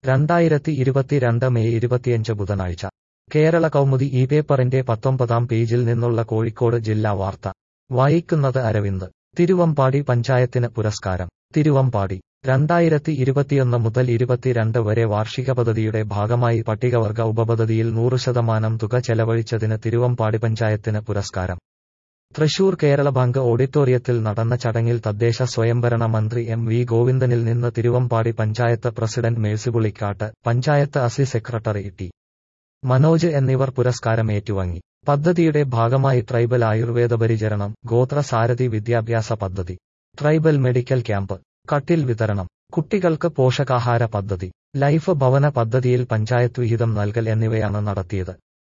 രണ്ടായിരത്തി ഇരുപത്തിരണ്ട് മെയ് ഇരുപത്തിയഞ്ച് ബുധനാഴ്ച കേരള കൗമുദി ഈ പേപ്പറിന്റെ പത്തൊമ്പതാം പേജിൽ നിന്നുള്ള കോഴിക്കോട് ജില്ലാ വാർത്ത വായിക്കുന്നത് അരവിന്ദ് തിരുവമ്പാടി പഞ്ചായത്തിന് പുരസ്കാരം തിരുവമ്പാടി രണ്ടായിരത്തി ഇരുപത്തിയൊന്ന് മുതൽ ഇരുപത്തിരണ്ട് വരെ വാർഷിക പദ്ധതിയുടെ ഭാഗമായി പട്ടികവർഗ ഉപപദ്ധതിയിൽ നൂറ് ശതമാനം തുക ചെലവഴിച്ചതിന് തിരുവമ്പാടി പഞ്ചായത്തിന് പുരസ്കാരം തൃശൂർ കേരള ബാങ്ക് ഓഡിറ്റോറിയത്തിൽ നടന്ന ചടങ്ങിൽ തദ്ദേശ സ്വയംഭരണ മന്ത്രി എം വി ഗോവിന്ദനിൽ നിന്ന് തിരുവമ്പാടി പഞ്ചായത്ത് പ്രസിഡന്റ് മേഴ്സിപുളിക്കാട്ട് പഞ്ചായത്ത് അസി സെക്രട്ടറി ടി മനോജ് എന്നിവർ പുരസ്കാരം ഏറ്റുവാങ്ങി പദ്ധതിയുടെ ഭാഗമായി ട്രൈബൽ ആയുർവേദ പരിചരണം ഗോത്ര സാരഥി വിദ്യാഭ്യാസ പദ്ധതി ട്രൈബൽ മെഡിക്കൽ ക്യാമ്പ് കട്ടിൽ വിതരണം കുട്ടികൾക്ക് പോഷകാഹാര പദ്ധതി ലൈഫ് ഭവന പദ്ധതിയിൽ പഞ്ചായത്ത് വിഹിതം നൽകൽ എന്നിവയാണ് നടത്തിയത്